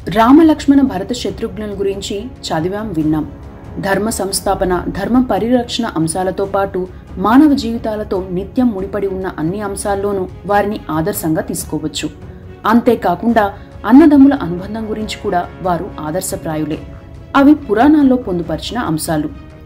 రామలక్ష్మణ భరత శత్రుఘ్నుల గురించి చదివాం విన్నాం ధర్మ సంస్థాపన ధర్మ పరిరక్షణ అంశాలతో పాటు మానవ జీవితాలతో నిత్యం ముడిపడి ఉన్న అన్ని అంశాల్లోనూ వారిని ఆదర్శంగా తీసుకోవచ్చు అంతేకాకుండా అన్నదమ్ముల అనుబంధం గురించి కూడా వారు ఆదర్శప్రాయులే అవి పురాణాల్లో పొందుపరిచిన అంశాలు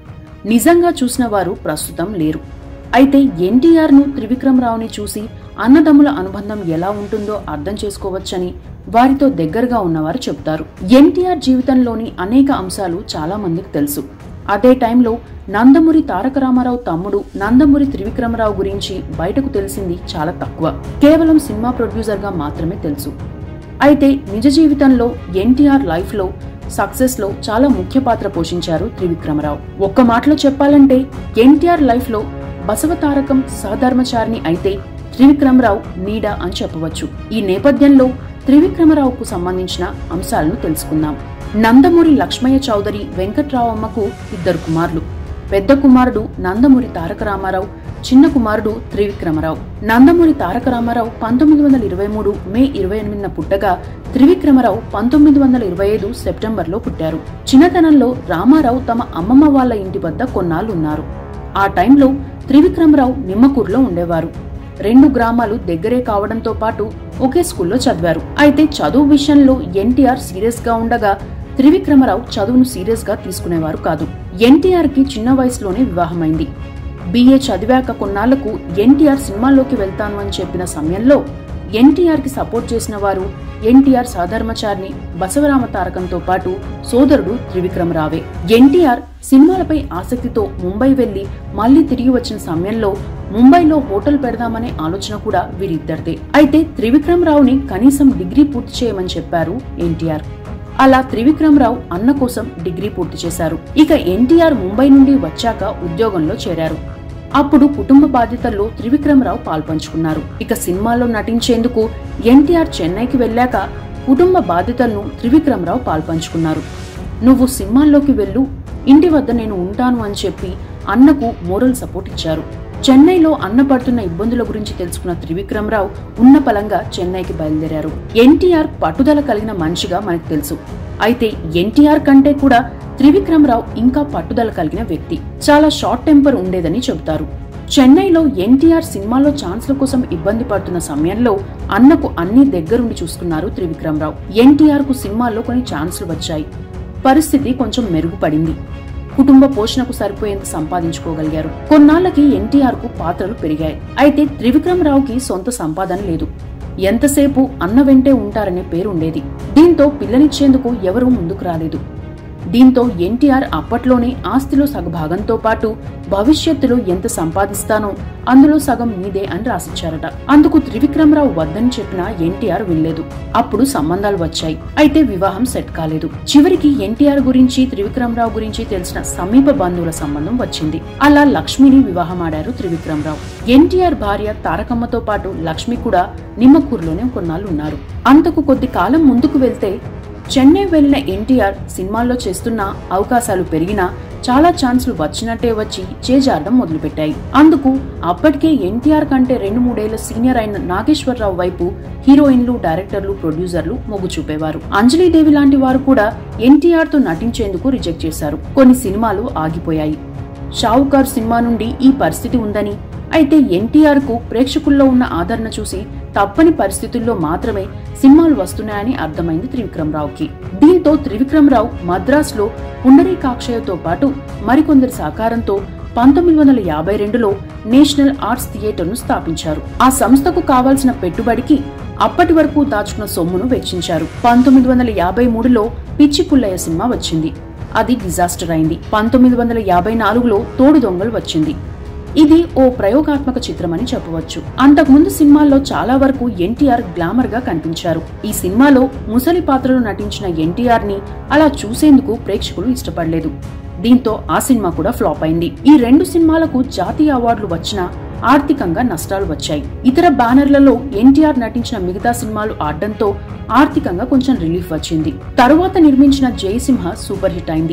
నిజంగా చూసిన వారు ప్రస్తుతం లేరు అయితే ఎన్టీఆర్ ను త్రివిక్రమరావుని చూసి అన్నదమ్ముల అనుబంధం ఎలా ఉంటుందో అర్థం చేసుకోవచ్చని వారితో దగ్గరగా ఉన్నవారు చెబుతారు ఎన్టీఆర్ జీవితంలోని అనేక అంశాలు చాలా మందికి తెలుసు అదే టైంలో నందమూరి తారక రామారావు తమ్ముడు నందమూరి త్రివిక్రమరావు గురించి బయటకు తెలిసింది చాలా తక్కువ కేవలం సినిమా ప్రొడ్యూసర్ గా మాత్రమే తెలుసు అయితే నిజ జీవితంలో ఎన్టీఆర్ లైఫ్ లో సక్సెస్ లో చాలా ముఖ్య పాత్ర పోషించారు త్రివిక్రమరావు ఒక్క మాటలో చెప్పాలంటే ఎన్టీఆర్ లైఫ్ లో బసవతారకం సహధర్మచారిని అయితే త్రివిక్రమరావు నీడ అని చెప్పవచ్చు ఈ నేపథ్యంలో త్రివిక్రమరావుకు సంబంధించిన అంశాలను తెలుసుకుందాం నందమూరి లక్ష్మయ్య చౌదరి వెంకట్రావమ్మకు ఇద్దరు కుమారులు పెద్ద కుమారుడు నందమూరి తారక రామారావు చిన్న కుమారుడు త్రివిక్రమరావు నందమూరి తారక రామారావు పంతొమ్మిది వందల ఇరవై మూడు మే ఇరవై ఎనిమిదిన పుట్టగా త్రివిక్రమరావు పంతొమ్మిది వందల ఇరవై ఐదు సెప్టెంబర్లో పుట్టారు చిన్నతనంలో రామారావు తమ అమ్మమ్మ వాళ్ళ ఇంటి వద్ద కొన్నాళ్ళు ఉన్నారు ఆ టైంలో త్రివిక్రమరావు నిమ్మకూరులో ఉండేవారు రెండు గ్రామాలు దగ్గరే కావడంతో పాటు ఒకే స్కూల్లో చదివారు అయితే చదువు విషయంలో ఎన్టీఆర్ సీరియస్ గా ఉండగా త్రివిక్రమరావు చదువును సీరియస్ గా తీసుకునేవారు కాదు ఎన్టీఆర్ కి చిన్న వయసులోనే వివాహమైంది బీఏ చదివాక కొన్నాళ్లకు ఎన్టీఆర్ సినిమాల్లోకి వెళ్తాను అని చెప్పిన సమయంలో ఎన్టీఆర్ కి సపోర్ట్ చేసిన వారు ఎన్టీఆర్ సాధర్మచారిని బసవరామ తారకంతో పాటు సోదరుడు త్రివిక్రమరావే ఎన్టీఆర్ సినిమాలపై ఆసక్తితో ముంబై వెళ్లి మళ్లీ తిరిగి వచ్చిన సమయంలో ముంబైలో హోటల్ పెడదామనే ఆలోచన కూడా వీరిద్దరిదే అయితే త్రివిక్రమరావుని కనీసం డిగ్రీ పూర్తి చేయమని చెప్పారు ఎన్టీఆర్ అలా త్రివిక్రమరావు అన్న కోసం డిగ్రీ పూర్తి చేశారు ఇక ఎన్టీఆర్ ముంబై నుండి వచ్చాక ఉద్యోగంలో చేరారు అప్పుడు కుటుంబ బాధ్యతల్లో త్రివిక్రమరావు పాల్పంచుకున్నారు ఇక సినిమాలో నటించేందుకు ఎన్టీఆర్ చెన్నైకి వెళ్ళాక కుటుంబ బాధ్యతలను త్రివిక్రమరావు పాల్పంచుకున్నారు నువ్వు సినిమాల్లోకి వెళ్ళు ఇంటి వద్ద నేను ఉంటాను అని చెప్పి అన్నకు మోరల్ సపోర్ట్ ఇచ్చారు చెన్నైలో అన్న పడుతున్న ఇబ్బందుల గురించి తెలుసుకున్న త్రివిక్రమరావు ఉన్న పలంగా చెన్నైకి బయలుదేరారు ఎన్టీఆర్ పట్టుదల కలిగిన మనిషిగా మనకు తెలుసు అయితే ఎన్టీఆర్ కంటే కూడా త్రివిక్రమరావు ఇంకా పట్టుదల కలిగిన వ్యక్తి చాలా షార్ట్ టెంపర్ ఉండేదని చెబుతారు చెన్నైలో ఎన్టీఆర్ సినిమాలో ఛాన్స్ల కోసం ఇబ్బంది పడుతున్న సమయంలో అన్నకు అన్ని దగ్గరుండి చూసుకున్నారు త్రివిక్రమరావు ఎన్టీఆర్ కు సినిమాల్లో కొన్ని ఛాన్సులు వచ్చాయి పరిస్థితి కొంచెం మెరుగుపడింది కుటుంబ పోషణకు సరిపోయేంత సంపాదించుకోగలిగారు కొన్నాళ్లకి ఎన్టీఆర్ కు పాత్రలు పెరిగాయి అయితే త్రివిక్రమరావుకి సొంత సంపాదన లేదు ఎంతసేపు అన్న వెంటే ఉంటారనే పేరు ఉండేది దీంతో పిల్లనిచ్చేందుకు ఎవరూ ముందుకు రాలేదు దీంతో ఎన్టీఆర్ అప్పట్లోనే ఆస్తిలో సగభాగంతో పాటు భవిష్యత్తులో ఎంత సంపాదిస్తానో అందులో సగం మీదే అని రాసిచ్చారట అందుకు త్రివిక్రమరావు వద్దని చెప్పినా ఎన్టీఆర్ వినలేదు అప్పుడు సంబంధాలు వచ్చాయి అయితే వివాహం సెట్ కాలేదు చివరికి ఎన్టీఆర్ గురించి త్రివిక్రమరావు గురించి తెలిసిన సమీప బంధువుల సంబంధం వచ్చింది అలా లక్ష్మిని వివాహమాడారు త్రివిక్రమరావు ఎన్టీఆర్ భార్య తారకమ్మతో పాటు లక్ష్మి కూడా నిమ్మకూరులోనే కొన్నాళ్ళు ఉన్నారు అంతకు కొద్ది కాలం ముందుకు వెళ్తే చెన్నై వెళ్లిన ఎన్టీఆర్ సినిమాల్లో చేస్తున్న అవకాశాలు పెరిగినా చాలా ఛాన్సులు వచ్చినట్టే వచ్చి చేజారడం మొదలుపెట్టాయి అందుకు అప్పటికే ఎన్టీఆర్ కంటే రెండు మూడేళ్ల సీనియర్ అయిన నాగేశ్వరరావు వైపు హీరోయిన్లు డైరెక్టర్లు ప్రొడ్యూసర్లు మొగ్గు చూపేవారు అంజలీదేవి లాంటి వారు కూడా ఎన్టీఆర్ తో నటించేందుకు రిజెక్ట్ చేశారు కొన్ని సినిమాలు ఆగిపోయాయి షావుకార్ సినిమా నుండి ఈ పరిస్థితి ఉందని అయితే ఎన్టీఆర్ కు ప్రేక్షకుల్లో ఉన్న ఆదరణ చూసి తప్పని పరిస్థితుల్లో మాత్రమే సినిమాలు వస్తున్నాయని అర్థమైంది త్రివిక్రమరావుకి దీంతో త్రివిక్రమరావు మద్రాసులో పుండరీకాక్షయతో పాటు మరికొందరి సహకారంతో పంతొమ్మిది వందల యాభై రెండులో నేషనల్ ఆర్ట్స్ థియేటర్ ను స్థాపించారు ఆ సంస్థకు కావాల్సిన పెట్టుబడికి అప్పటి వరకు దాచుకున్న సొమ్మును వెచ్చించారు పంతొమ్మిది వందల యాభై మూడులో పిచ్చి పుల్లయ్య సినిమా వచ్చింది అది డిజాస్టర్ అయింది పంతొమ్మిది వందల యాభై నాలుగులో తోడు దొంగలు వచ్చింది ఇది ఓ ప్రయోగాత్మక చిత్రమని చెప్పవచ్చు అంతకుముందు సినిమాల్లో చాలా వరకు ఎన్టీఆర్ గ్లామర్ గా కనిపించారు ఈ సినిమాలో ముసలి పాత్రలో నటించిన ఎన్టీఆర్ ని అలా చూసేందుకు ప్రేక్షకులు ఇష్టపడలేదు దీంతో ఆ సినిమా కూడా ఫ్లాప్ అయింది ఈ రెండు సినిమాలకు జాతీయ అవార్డులు వచ్చినా ఆర్థికంగా నష్టాలు వచ్చాయి ఇతర బ్యానర్లలో ఎన్టీఆర్ నటించిన మిగతా సినిమాలు ఆడడంతో ఆర్థికంగా కొంచెం రిలీఫ్ వచ్చింది తరువాత నిర్మించిన జయసింహ సూపర్ హిట్ అయింది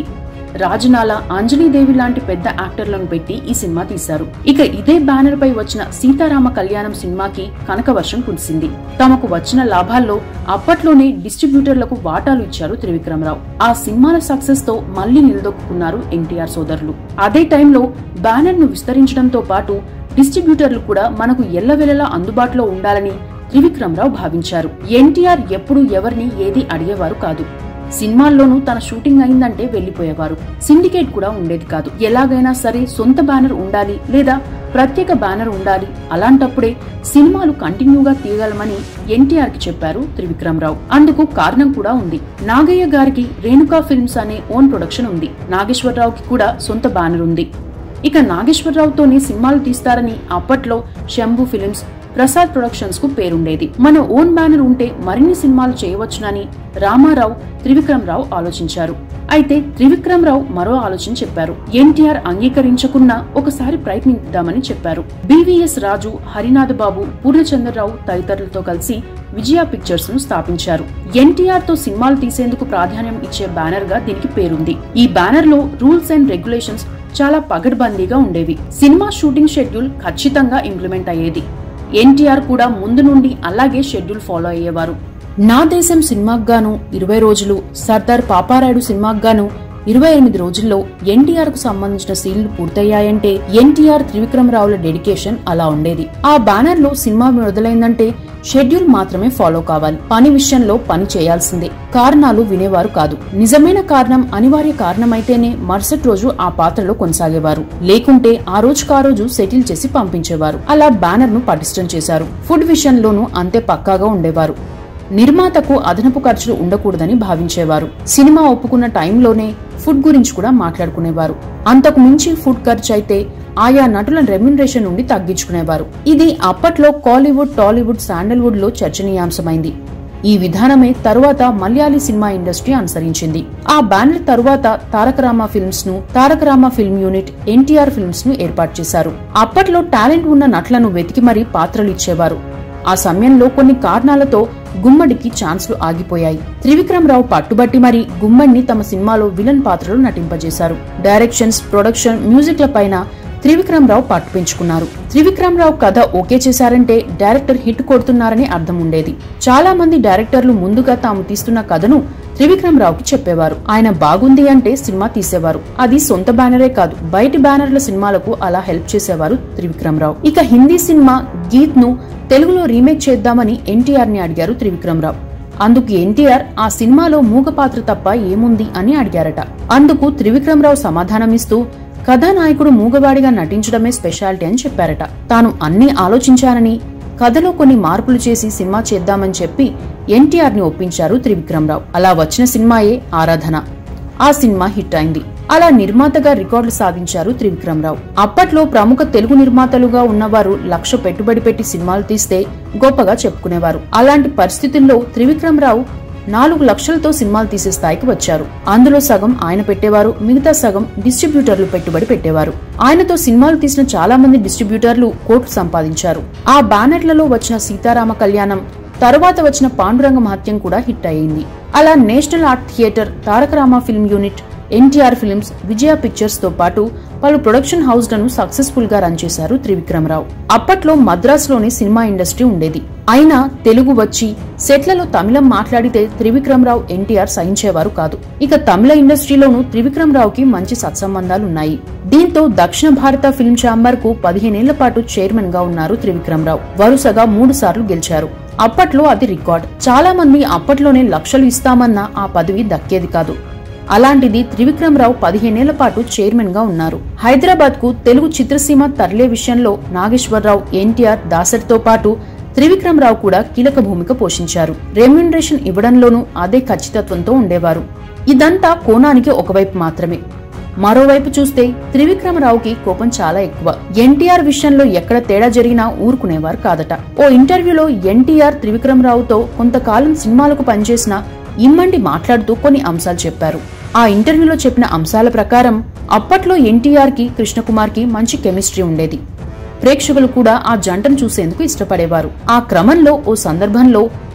రాజనాల అంజలీదేవి లాంటి పెద్ద యాక్టర్లను పెట్టి ఈ సినిమా తీశారు ఇక ఇదే బ్యానర్ పై వచ్చిన సీతారామ కళ్యాణం సినిమాకి కనకవర్షం కురిసింది తమకు వచ్చిన లాభాల్లో అప్పట్లోనే డిస్ట్రిబ్యూటర్లకు వాటాలు ఇచ్చారు త్రివిక్రమరావు ఆ సినిమాల సక్సెస్ తో మళ్లీ నిలదొక్కున్నారు ఎన్టీఆర్ సోదరులు అదే టైంలో బ్యానర్ ను విస్తరించడంతో పాటు డిస్ట్రిబ్యూటర్లు కూడా మనకు ఎల్లవెల్లలా అందుబాటులో ఉండాలని త్రివిక్రమరావు భావించారు ఎన్టీఆర్ ఎప్పుడు ఎవరిని ఏది అడిగేవారు కాదు సినిమాల్లోనూ తన షూటింగ్ అయిందంటే వెళ్లిపోయేవారు సిండికేట్ కూడా ఉండేది కాదు ఎలాగైనా సరే సొంత బ్యానర్ ఉండాలి లేదా ప్రత్యేక బ్యానర్ ఉండాలి అలాంటప్పుడే సినిమాలు కంటిన్యూగా తీయగలమని ఎన్టీఆర్ కి చెప్పారు త్రివిక్రమరావు అందుకు కారణం కూడా ఉంది నాగయ్య గారికి రేణుకా ఫిల్మ్స్ అనే ఓన్ ప్రొడక్షన్ ఉంది నాగేశ్వరరావుకి కూడా సొంత బ్యానర్ ఉంది ఇక నాగేశ్వరరావుతోనే సినిమాలు తీస్తారని అప్పట్లో శంభు ఫిలిమ్స్ ప్రసాద్ ప్రొడక్షన్స్ కు పేరుండేది మన ఓన్ బ్యానర్ ఉంటే మరిన్ని సినిమాలు చేయవచ్చునని రామారావు త్రివిక్రమరావు ఆలోచించారు అయితే త్రివిక్రమరావు మరో ఆలోచన చెప్పారు ఎన్టీఆర్ అంగీకరించకున్నా ఒకసారి ప్రయత్నిద్దామని చెప్పారు బివిఎస్ రాజు హరినాథ్ బాబు పూర్ణచంద్రరావు తదితరులతో కలిసి విజయ పిక్చర్స్ ను స్థాపించారు ఎన్టీఆర్ తో సినిమాలు తీసేందుకు ప్రాధాన్యం ఇచ్చే బ్యానర్ గా దీనికి పేరుంది ఈ బ్యానర్ లో రూల్స్ అండ్ రెగ్యులేషన్స్ చాలా పగడ్బందీగా ఉండేవి సినిమా షూటింగ్ షెడ్యూల్ ఖచ్చితంగా ఇంప్లిమెంట్ అయ్యేది ఎన్టీఆర్ కూడా ముందు నుండి అలాగే షెడ్యూల్ ఫాలో అయ్యేవారు నా దేశం సినిమాకు గాను ఇరవై రోజులు సర్దార్ పాపారాయుడు సినిమాకు గాను ఇరవై ఎనిమిది రోజుల్లో ఎన్టీఆర్ కు సంబంధించిన సీన్లు పూర్తయ్యాయంటే ఎన్టీఆర్ త్రివిక్రమరావుల డెడికేషన్ అలా ఉండేది ఆ బ్యానర్ లో సినిమా మొదలైందంటే షెడ్యూల్ మాత్రమే ఫాలో కావాలి పని విషయంలో పని చేయాల్సిందే కారణాలు వినేవారు కాదు నిజమైన కారణం అనివార్య కారణమైతేనే మరుసటి రోజు ఆ పాత్రలో కొనసాగేవారు లేకుంటే ఆ రోజుకు ఆ రోజు సెటిల్ చేసి పంపించేవారు అలా బ్యానర్ ను పటిష్టం చేశారు ఫుడ్ విషయంలోనూ అంతే పక్కాగా ఉండేవారు నిర్మాతకు అదనపు ఖర్చులు ఉండకూడదని భావించేవారు సినిమా ఒప్పుకున్న టైంలోనే ఫుడ్ గురించి కూడా మాట్లాడుకునేవారు అంతకు మించి ఫుడ్ ఖర్చు అయితే ఆయా నటుల రెమ్యునరేషన్ నుండి తగ్గించుకునేవారు ఇది అప్పట్లో కాలీవుడ్ టాలీవుడ్ శాండల్వుడ్ లో చర్చనీయాంశమైంది ఈ విధానమే తరువాత మలయాళీ సినిమా ఇండస్ట్రీ అనుసరించింది ఆ బ్యానర్ తరువాత తారకరామ ఫిల్మ్స్ ను Tarakarama film unit NTR films ను ఏర్పాటు చేశారు అప్పట్లో టాలెంట్ ఉన్న నటులను వెతికి మరీ పాత్రలు ఇచ్చేవారు ఆ సమయంలో కొన్ని కారణాలతో గుమ్మడికి ఛాన్స్లు ఆగిపోయాయి త్రివిక్రమరావు పట్టుబట్టి మరి గుమ్మడిని తమ సినిమాలో విలన్ పాత్రలో నటింపజేశారు డైరెక్షన్స్ ప్రొడక్షన్ మ్యూజిక్ల పైన త్రివిక్రమరావు పట్టు పెంచుకున్నారు త్రివిక్రమరావు కథ ఓకే చేశారంటే డైరెక్టర్ హిట్ కొడుతున్నారని అర్థం ఉండేది చాలా మంది డైరెక్టర్లు ముందుగా తాము తీస్తున్న కథను త్రివిక్రమరావుకి చెప్పేవారు ఆయన బాగుంది అంటే సినిమా తీసేవారు అది సొంత బ్యానరే కాదు బయటి బ్యానర్ల సినిమాలకు అలా హెల్ప్ చేసేవారు త్రివిక్రమరావు ఇక హిందీ సినిమా గీత్ ను తెలుగులో రీమేక్ చేద్దామని ఎన్టీఆర్ ని అడిగారు త్రివిక్రమరావు అందుకు ఎన్టీఆర్ ఆ సినిమాలో మూగ పాత్ర తప్ప ఏముంది అని అడిగారట అందుకు త్రివిక్రమరావు సమాధానమిస్తూ కథానాయకుడు మూగవాడిగా నటించడమే స్పెషాలిటీ అని చెప్పారట తాను అన్ని ఆలోచించానని కథలో కొన్ని మార్పులు చేసి సినిమా చేద్దామని చెప్పి ఎన్టీఆర్ ని ఒప్పించారు త్రివిక్రమరావు అలా వచ్చిన సినిమాయే ఆరాధన ఆ సినిమా హిట్ అయింది అలా నిర్మాతగా రికార్డులు సాధించారు త్రివిక్రమరావు అప్పట్లో ప్రముఖ తెలుగు నిర్మాతలుగా ఉన్నవారు లక్ష పెట్టుబడి పెట్టి సినిమాలు తీస్తే గొప్పగా చెప్పుకునేవారు అలాంటి పరిస్థితుల్లో త్రివిక్రమరావు నాలుగు లక్షలతో సినిమాలు తీసే స్థాయికి వచ్చారు అందులో సగం ఆయన పెట్టేవారు మిగతా సగం డిస్ట్రిబ్యూటర్లు పెట్టుబడి పెట్టేవారు ఆయనతో సినిమాలు తీసిన చాలా మంది డిస్ట్రిబ్యూటర్లు కోట్లు సంపాదించారు ఆ బ్యానర్లలో వచ్చిన సీతారామ కళ్యాణం తరువాత వచ్చిన పాండురంగ మహత్యం కూడా హిట్ అయ్యింది అలా national art theatre Tarakarama film unit NTR films Vijaya pictures తో పాటు పలు ప్రొడక్షన్ హౌస్ లను సక్సెస్ఫుల్ గా రన్ చేశారు త్రివిక్రమరావు అప్పట్లో మద్రాసులోని సినిమా ఇండస్ట్రీ ఉండేది అయినా తెలుగు వచ్చి సెట్లలో తమిళం మాట్లాడితే త్రివిక్రమరావు ఎన్టీఆర్ సహించేవారు కాదు ఇక తమిళ ఇండస్ట్రీలోనూ త్రివిక్రమరావుకి మంచి సత్సంబంధాలున్నాయి దీంతో దక్షిణ భారత ఫిల్మ్ ఛాంబర్ కు పదిహేనేళ్ల పాటు చైర్మన్ గా ఉన్నారు త్రివిక్రమరావు వరుసగా మూడు సార్లు గెలిచారు అప్పట్లో అది రికార్డ్ చాలా మంది అప్పట్లోనే లక్షలు ఇస్తామన్నా ఆ పదవి దక్కేది కాదు అలాంటిది త్రివిక్రమరావు పదిహేనేళ్ల పాటు చైర్మన్ గా ఉన్నారు హైదరాబాద్ కు తెలుగు చిత్రసీమ తరలే విషయంలో నాగేశ్వరరావు ఎన్టీఆర్ దాసరితో పాటు త్రివిక్రమరావు కూడా కీలక భూమిక పోషించారు రెమ్యునరేషన్ ఇవ్వడంలోనూ అదే ఖచ్చితత్వంతో ఉండేవారు ఇదంతా కోణానికి ఒకవైపు మాత్రమే మరోవైపు చూస్తే త్రివిక్రమరావుకి కోపం చాలా ఎక్కువ ఎన్టీఆర్ విషయంలో ఎక్కడ తేడా జరిగినా ఊరుకునేవారు కాదట ఓ ఇంటర్వ్యూలో ఎన్టీఆర్ త్రివిక్రమరావుతో కొంతకాలం సినిమాలకు పనిచేసిన ఇమ్మండి మాట్లాడుతూ కొన్ని అంశాలు చెప్పారు ఆ ఇంటర్వ్యూలో చెప్పిన అంశాల ప్రకారం అప్పట్లో ఎన్టీఆర్ కి కృష్ణకుమార్ కి మంచి కెమిస్ట్రీ ఉండేది ప్రేక్షకులు కూడా ఆ జంటను చూసేందుకు ఇష్టపడేవారు ఆ క్రమంలో ఓ సందర్భంలో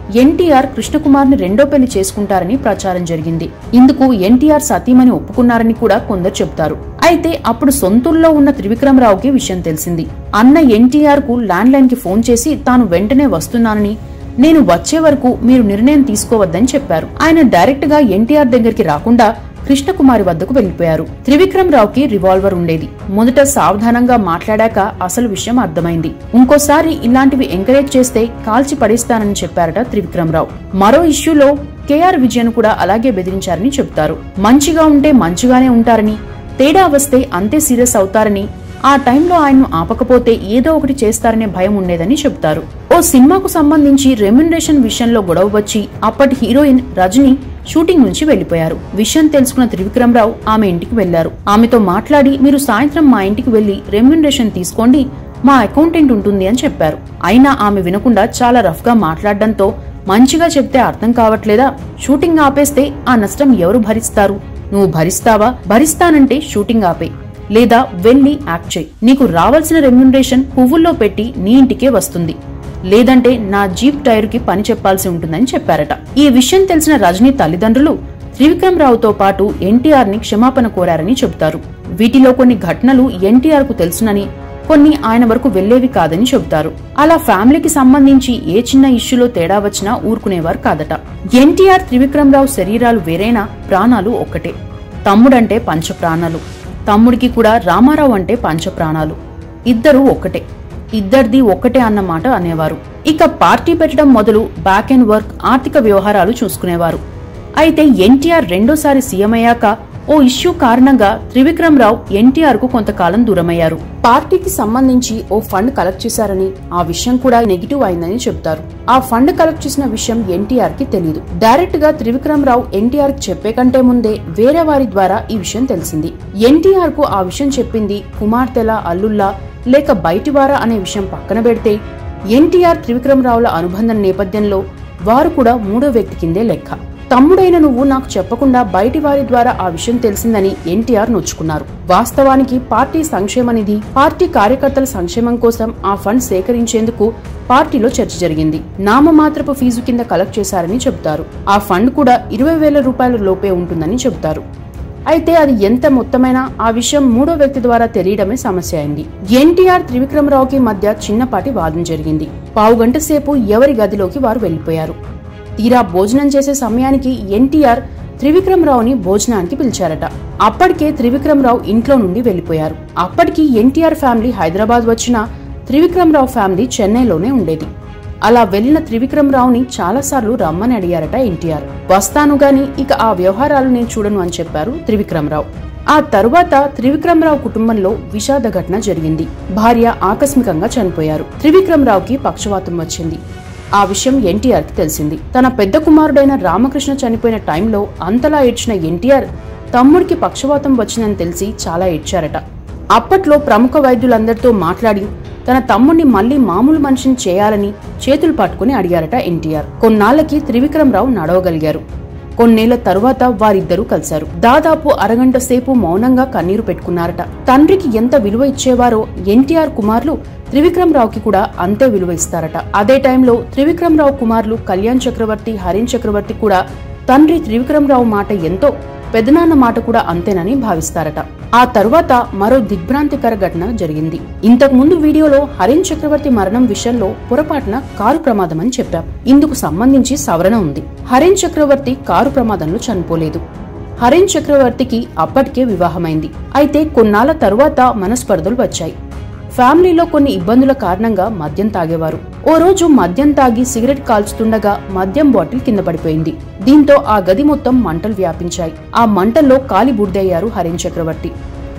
ఎన్టీఆర్ కృష్ణకుమార్ని రెండో పెళ్లి చేసుకుంటారని ప్రచారం జరిగింది ఇందుకు ఎన్టీఆర్ సతీమణి ఒప్పుకున్నారని కూడా కొందరు చెబుతారు అయితే అప్పుడు సొంతూరులో ఉన్న త్రివిక్రమరావుకి విషయం తెలిసింది అన్న ఎన్టీఆర్ కు ల్యాండ్ లైన్ కి ఫోన్ చేసి తాను వెంటనే వస్తున్నానని నేను వచ్చే వరకు మీరు నిర్ణయం తీసుకోవద్దని చెప్పారు ఆయన డైరెక్ట్ గా ఎన్టీఆర్ దగ్గరికి రాకుండా కృష్ణకుమారి వద్దకు వెళ్లిపోయారు త్రివిక్రమ్ రావుకి రివాల్వర్ ఉండేది మొదట సావధానంగా మాట్లాడాక అసలు విషయం అర్థమైంది ఇంకోసారి ఇలాంటివి ఎంకరేజ్ చేస్తే కాల్చి పడేస్తానని చెప్పారట త్రివిక్రమ్ రావు మరో ఇష్యూలో కేఆర్ విజయన్ కూడా అలాగే బెదిరించారని చెబుతారు మంచిగా ఉంటే మంచిగానే ఉంటారని తేడా వస్తే అంతే సీరియస్ అవుతారని ఆ టైంలో ఆయన్ను ఆపకపోతే ఏదో ఒకటి చేస్తారనే భయం ఉండేదని చెబుతారు ఓ సినిమాకు సంబంధించి రెమ్యునరేషన్ విషయంలో గొడవ వచ్చి అప్పటి హీరోయిన్ రజని షూటింగ్ నుంచి వెళ్లిపోయారు విషయం తెలుసుకున్న త్రివిక్రమరావు ఆమె ఇంటికి వెళ్లారు ఆమెతో మాట్లాడి మీరు సాయంత్రం మా ఇంటికి వెళ్లి రెమ్యునరేషన్ తీసుకోండి మా అకౌంటెంట్ ఉంటుంది అని చెప్పారు అయినా ఆమె వినకుండా చాలా రఫ్ గా మాట్లాడడంతో మంచిగా చెప్తే అర్థం కావట్లేదా షూటింగ్ ఆపేస్తే ఆ నష్టం ఎవరు భరిస్తారు నువ్వు భరిస్తావా భరిస్తానంటే షూటింగ్ ఆపే లేదా వెళ్లి యాక్ట్ చేయి నీకు రావాల్సిన రెమ్యునరేషన్ పువ్వుల్లో పెట్టి నీ ఇంటికే వస్తుంది లేదంటే నా జీప్ టైర్ కి పని చెప్పాల్సి ఉంటుందని చెప్పారట ఈ విషయం తెలిసిన రజనీ తల్లిదండ్రులు త్రివిక్రమ్ రావుతో పాటు ఎన్టీఆర్ ని క్షమాపణ కోరారని చెబుతారు వీటిలో కొన్ని ఘటనలు ఎన్టీఆర్ కు తెలుసునని కొన్ని ఆయన వరకు వెళ్లేవి కాదని చెబుతారు అలా ఫ్యామిలీకి సంబంధించి ఏ చిన్న ఇష్యూలో తేడా వచ్చినా ఊరుకునేవారు కాదట ఎన్టీఆర్ త్రివిక్రమ్ రావు శరీరాలు వేరైనా ప్రాణాలు ఒక్కటే తమ్ముడంటే పంచ ప్రాణాలు తమ్ముడికి కూడా రామారావు అంటే పంచ ప్రాణాలు ఇద్దరూ ఒక్కటే ఇద్దరిది ఒక్కటే అన్నమాట అనేవారు ఇక పార్టీ పెట్టడం మొదలు బ్యాక్ అండ్ వర్క్ ఆర్థిక వ్యవహారాలు చూసుకునేవారు అయితే ఎన్టీఆర్ రెండోసారి సీఎం అయ్యాక ఓ ఇష్యూ కారణంగా త్రివిక్రమ్ రావు ఎన్టీఆర్ కు కొంతకాలం దూరమయ్యారు పార్టీకి సంబంధించి ఓ ఫండ్ కలెక్ట్ చేశారని ఆ విషయం కూడా నెగిటివ్ అయిందని చెప్తారు ఆ ఫండ్ కలెక్ట్ చేసిన విషయం ఎన్టీఆర్ కి తెలియదు డైరెక్ట్ గా త్రివిక్రమ్ రావు ఎన్టీఆర్ కి చెప్పే కంటే ముందే వేరే వారి ద్వారా ఈ విషయం తెలిసింది ఎన్టీఆర్ కు ఆ విషయం చెప్పింది కుమార్తెల అల్లుల్లా లేక బయటివారా అనే విషయం పక్కన పెడితే ఎన్టీఆర్ త్రివిక్రమ్ రావుల అనుబంధం నేపథ్యంలో వారు కూడా మూడో వ్యక్తి కిందే లెక్క తమ్ముడైన నువ్వు నాకు చెప్పకుండా బయటి వారి ద్వారా ఆ విషయం తెలిసిందని ఎన్టీఆర్ నొచ్చుకున్నారు వాస్తవానికి పార్టీ సంక్షేమ నిధి పార్టీ కార్యకర్తల సంక్షేమం కోసం ఆ ఫండ్ సేకరించేందుకు పార్టీలో చర్చ జరిగింది నామమాత్రపు ఫీజు కింద కలెక్ట్ చేశారని చెబుతారు ఆ ఫండ్ కూడా ఇరవై వేల రూపాయల లోపే ఉంటుందని చెబుతారు అయితే అది ఎంత మొత్తమైనా ఆ విషయం మూడో వ్యక్తి ద్వారా తెలియడమే సమస్య అయింది ఎన్టీఆర్ త్రివిక్రమరావుకి మధ్య చిన్నపాటి వాదన జరిగింది పావుగంట సేపు ఎవరి గదిలోకి వారు వెళ్లిపోయారు తీరా భోజనం చేసే సమయానికి ఎన్టీఆర్ త్రివిక్రమరావుని భోజనానికి పిలిచారట అప్పటికే త్రివిక్రమరావు ఇంట్లో నుండి వెళ్లిపోయారు అప్పటికి ఎన్టీఆర్ ఫ్యామిలీ హైదరాబాద్ వచ్చిన త్రివిక్రమరావు ఫ్యామిలీ చెన్నైలోనే ఉండేది అలా వెళ్లిన త్రివిక్రమరావుని చాలాసార్లు రమ్మని అడిగారట ఎన్టీఆర్ వస్తాను గాని ఇక ఆ వ్యవహారాలు నేను చూడను అని చెప్పారు త్రివిక్రమరావు ఆ తరువాత త్రివిక్రమరావు కుటుంబంలో విషాద ఘటన జరిగింది భార్య ఆకస్మికంగా చనిపోయారు త్రివిక్రమరావుకి పక్షవాతం వచ్చింది ఆ విషయం ఎన్టీఆర్ కి తెలిసింది తన పెద్ద కుమారుడైన రామకృష్ణ చనిపోయిన టైంలో అంతలా ఏడ్చిన ఎన్టీఆర్ తమ్ముడికి పక్షవాతం వచ్చిందని తెలిసి చాలా ఏడ్చారట అప్పట్లో ప్రముఖ వైద్యులందరితో మాట్లాడి తన తమ్ముడిని మళ్లీ మామూలు మనిషిని చేయాలని చేతులు పట్టుకుని అడిగారట ఎన్టీఆర్ కొన్నాళ్లకి త్రివిక్రమరావు నడవగలిగారు కొన్నేళ్ల తరువాత వారిద్దరూ కలిశారు దాదాపు అరగంట సేపు మౌనంగా కన్నీరు పెట్టుకున్నారట తండ్రికి ఎంత విలువ ఇచ్చేవారో ఎన్టీఆర్ కుమార్లు త్రివిక్రమరావుకి కూడా అంతే విలువ ఇస్తారట అదే టైంలో త్రివిక్రమరావు కుమార్లు కళ్యాణ్ చక్రవర్తి హరిన్ చక్రవర్తి కూడా తండ్రి త్రివిక్రమరావు మాట ఎంతో పెదనాన్న మాట కూడా అంతేనని భావిస్తారట ఆ తరువాత మరో దిగ్భ్రాంతికర ఘటన జరిగింది ఇంతకు ముందు వీడియోలో హరిన్ చక్రవర్తి మరణం విషయంలో పొరపాటున కారు ప్రమాదం అని చెప్పాం ఇందుకు సంబంధించి సవరణ ఉంది హరిన్ చక్రవర్తి కారు ప్రమాదంలో చనిపోలేదు హరిన్ చక్రవర్తికి అప్పటికే వివాహమైంది అయితే కొన్నాళ్ల తరువాత మనస్పర్ధలు వచ్చాయి ఫ్యామిలీలో కొన్ని ఇబ్బందుల కారణంగా మద్యం తాగేవారు ఓ రోజు మద్యం తాగి సిగరెట్ కాల్చుతుండగా మద్యం బాటిల్ కింద పడిపోయింది దీంతో ఆ గది మొత్తం మంటలు వ్యాపించాయి ఆ మంటల్లో కాలి బూడిదయ్యారు హరిన్ చక్రవర్తి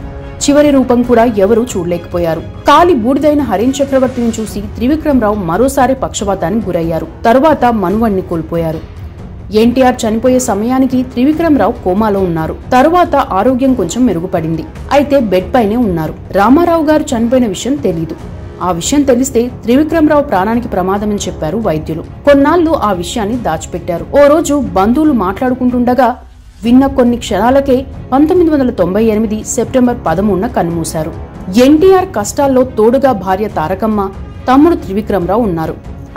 చివరి రూపం కూడా ఎవరూ చూడలేకపోయారు కాలి బూడిదైన హరిన్ చక్రవర్తిని చూసి త్రివిక్రమరావు మరోసారి పక్షవాతానికి గురయ్యారు తరువాత మనువణ్ణి కోల్పోయారు ఎన్టీఆర్ చనిపోయే సమయానికి త్రివిక్రమరావు కోమాలో ఉన్నారు తరువాత ఆరోగ్యం కొంచెం మెరుగుపడింది అయితే బెడ్ పైనే ఉన్నారు రామారావు గారు చనిపోయిన విషయం తెలీదు ఆ విషయం తెలిస్తే త్రివిక్రమరావు ప్రాణానికి ప్రమాదమని చెప్పారు వైద్యులు కొన్నాళ్లు ఆ విషయాన్ని దాచిపెట్టారు ఓ రోజు బంధువులు మాట్లాడుకుంటుండగా విన్న కొన్ని క్షణాలకే పంతొమ్మిది వందల తొంభై ఎనిమిది సెప్టెంబర్ పదమూడున కన్నుమూశారు ఎన్టీఆర్ కష్టాల్లో తోడుగా భార్య తారకమ్మ తమ్ముడు త్రివిక్రమరావు ఉన్నారు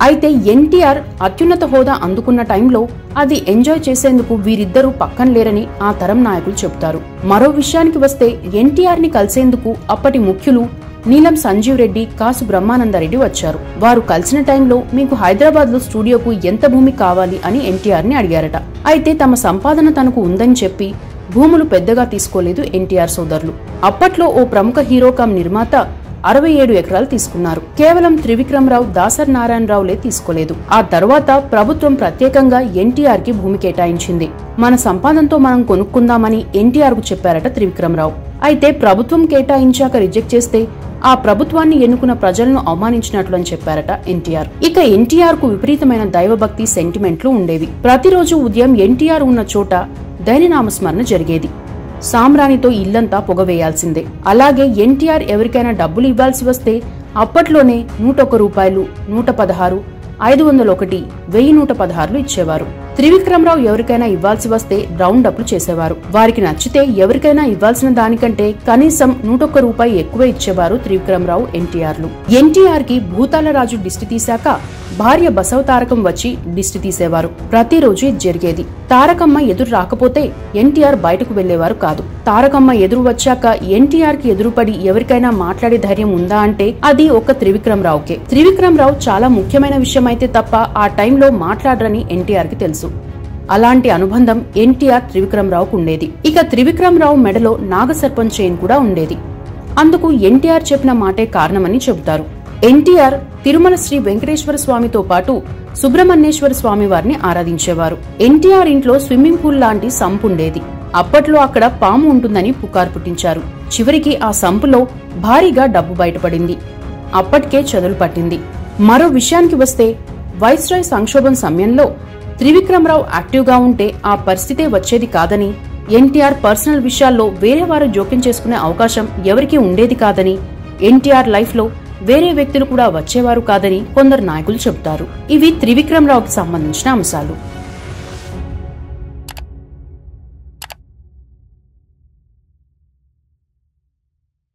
అయితే ఎన్టీఆర్ అత్యున్నత హోదా అందుకున్న టైంలో అది ఎంజాయ్ చేసేందుకు వీరిద్దరూ పక్కన లేరని ఆ తరం నాయకులు చెబుతారు మరో విషయానికి వస్తే ఎన్టీఆర్ ని కలిసేందుకు అప్పటి ముఖ్యులు నీలం సంజీవ్ రెడ్డి కాసు బ్రహ్మానందరెడ్డి వచ్చారు వారు కలిసిన టైంలో మీకు హైదరాబాద్ లో స్టూడియోకు ఎంత భూమి కావాలి అని ఎన్టీఆర్ ని అడిగారట అయితే తమ సంపాదన తనకు ఉందని చెప్పి భూములు పెద్దగా తీసుకోలేదు ఎన్టీఆర్ సోదరులు అప్పట్లో ఓ ప్రముఖ హీరో కమ్ నిర్మాత అరవై ఏడు ఎకరాలు తీసుకున్నారు కేవలం త్రివిక్రమరావు దాసర్ నారాయణరావులే తీసుకోలేదు ఆ తర్వాత ప్రభుత్వం ప్రత్యేకంగా ఎన్టీఆర్ కి భూమి కేటాయించింది మన సంపాదనతో మనం కొనుక్కుందామని ఎన్టీఆర్ కు చెప్పారట త్రివిక్రమరావు అయితే ప్రభుత్వం కేటాయించాక రిజెక్ట్ చేస్తే ఆ ప్రభుత్వాన్ని ఎన్నుకున్న ప్రజలను అవమానించినట్లు అని చెప్పారట ఎన్టీఆర్ ఇక ఎన్టీఆర్ కు విపరీతమైన దైవభక్తి సెంటిమెంట్లు ఉండేవి ప్రతిరోజు ఉదయం ఎన్టీఆర్ ఉన్న చోట దైననామస్మరణ జరిగేది సామ్రాణితో ఇల్లంతా పొగవేయాల్సిందే అలాగే ఎన్టీఆర్ ఎవరికైనా డబ్బులు ఇవ్వాల్సి వస్తే అప్పట్లోనే నూట ఒక్క రూపాయలు నూట పదహారు ఐదు వందల ఒకటి వెయ్యి నూట పదహారులు ఇచ్చేవారు త్రివిక్రమరావు ఎవరికైనా ఇవ్వాల్సి వస్తే రౌండ్ అప్లు చేసేవారు వారికి నచ్చితే ఎవరికైనా ఇవ్వాల్సిన దానికంటే కనీసం నూటొక్క రూపాయి ఎక్కువ ఇచ్చేవారు త్రివిక్రమరావు ఎన్టీఆర్లు ఎన్టీఆర్ కి భూతాల రాజు దిష్టి తీశాక భార్య బసవ తారకం వచ్చి దిష్టి తీసేవారు ప్రతిరోజు ఇది జరిగేది తారకమ్మ ఎదురు రాకపోతే ఎన్టీఆర్ బయటకు వెళ్లేవారు కాదు తారకమ్మ ఎదురు వచ్చాక ఎన్టీఆర్ కి ఎదురుపడి ఎవరికైనా మాట్లాడే ధైర్యం ఉందా అంటే అది ఒక త్రివిక్రమరావుకే త్రివిక్రమరావు చాలా ముఖ్యమైన విషయం అయితే తప్ప ఆ టైంలో మాట్లాడరని ఎన్టీఆర్ కి తెలుసు అలాంటి అనుబంధం ఎన్టీఆర్ త్రివిక్రమరావుకు ఉండేది ఇక త్రివిక్రమరావు మెడలో నాగసర్పం చైన్ కూడా ఉండేది అందుకు ఎన్టీఆర్ చెప్పిన మాటే కారణమని చెబుతారు ఎన్టీఆర్ తిరుమల శ్రీ వెంకటేశ్వర స్వామితో పాటు సుబ్రహ్మణ్యేశ్వర స్వామి వారిని ఆరాధించేవారు ఎన్టీఆర్ ఇంట్లో స్విమ్మింగ్ పూల్ లాంటి సంపు ఉండేది అప్పట్లో అక్కడ పాము ఉంటుందని పుకారు పుట్టించారు చివరికి ఆ సంపులో భారీగా డబ్బు బయటపడింది అప్పటికే చదులు పట్టింది మరో విషయానికి వస్తే వైస్రాయ్ సంక్షోభం సమయంలో త్రివిక్రమరావు యాక్టివ్గా ఉంటే ఆ పరిస్థితే వచ్చేది కాదని ఎన్టీఆర్ పర్సనల్ విషయాల్లో వేరే వారు జోక్యం చేసుకునే అవకాశం ఎవరికీ ఉండేది కాదని ఎన్టీఆర్ లైఫ్ లో వేరే వ్యక్తులు కూడా వచ్చేవారు కాదని కొందరు నాయకులు చెబుతారు ఇవి త్రివిక్రమరావుకి సంబంధించిన అంశాలు